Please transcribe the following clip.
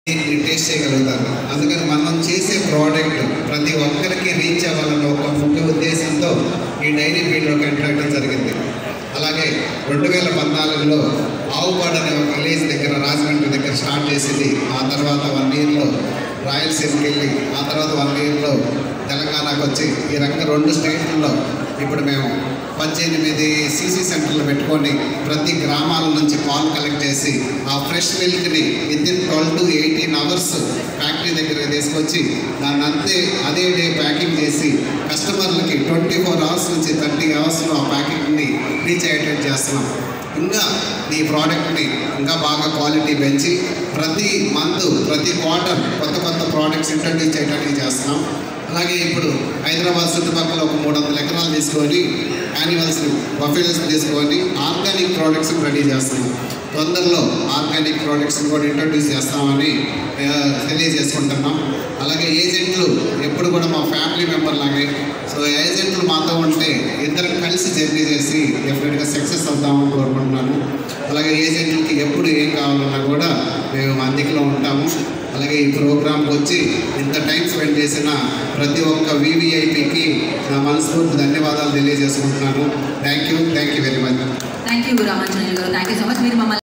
taste చేయగలుగుతారు అందుకని మనం చేసే ప్రోడక్ట్ ప్రతి ఒక్కరికి రీచ్ అవ్వాలన్న ఒక ముఖ్య ఉద్దేశంతో ఈ డైరీ ఫీల్డ్లోకి ఎంటర్ అవ్వడం జరిగింది అలాగే రెండు వేల పద్నాలుగులో ఆవుపాడు అనే ఒక విలేజ్ దగ్గర రాజమండ్రి దగ్గర స్టార్ట్ చేసింది ఆ తర్వాత వన్ ఇయర్లో రాయలసీమకి వెళ్ళి ఆ తర్వాత వన్ ఇయర్లో తెలంగాణకు వచ్చి ఈ రకంగా రెండు స్టేట్లలో ఇప్పుడు మేము పద్దెనిమిది సీసీ సెంటర్లు పెట్టుకొని ప్రతి గ్రామాల నుంచి పాలు కలెక్ట్ చేసి ఆ ఫ్రెష్ మిల్క్ని within twelve to eighteen hours factory దగ్గర తీసుకొచ్చి దాన్ని అంతే అదే డే ప్యాకింగ్ చేసి కస్టమర్లకి ట్వంటీ ఫోర్ అవర్స్ నుంచి థర్టీ అవర్స్లో ఆ ప్యాకింగ్ని రీచ్ అయ్యేటట్టు చేస్తున్నాం ఇంకా ఈ ప్రోడక్ట్ని ఇంకా బాగా క్వాలిటీ పెంచి ప్రతి మంత్ ప్రతి క్వార్టర్ కొత్త కొత్త ప్రోడక్ట్స్ ఇంట్రడ్యూస్ చేయడానికి చేస్తున్నాం అలాగే ఇప్పుడు హైదరాబాద్ చుట్టుపక్కల ఒక మూడు వందల ఎకరాలు తీసుకొని యానిమల్స్ బఫెల్స్ తీసుకొని ఆర్గానిక్ ప్రోడక్ట్స్ రెడీ చేస్తున్నాం తొందరలో ఆర్గానిక్ ప్రోడక్ట్స్ కూడా ఇంట్రడ్యూస్ చేస్తామని ఆ, తెలియజేసుకుంటున్నాం అలాగే ఏజెంట్లు ఎప్పుడు కూడా మా ఫ్యామిలీ మెంబర్ లాగే సో ఏజెంట్లు మాతో ఉంటే ఇద్దరం కలిసి జర్నీ చేసి డెఫినెట్గా సక్సెస్ అవుతామని కోరుకుంటున్నాను అలాగే ఏజెంట్లకి ఎప్పుడు ఏం కావాలన్నా కూడా మేము అందుకలో ఉంటాము అలాగే ఈ ప్రోగ్రామ్కి వచ్చి ఇంత టైం స్పెండ్ చేసిన ప్రతి ఒక్క వివిఐపికి నా మనస్ఫూర్తి ధన్యవాదాలు తెలియజేసుకుంటున్నాను thank you thank you very much thank you Ramanjaneyulu garu thank you so much మీరు మమ్మల్ని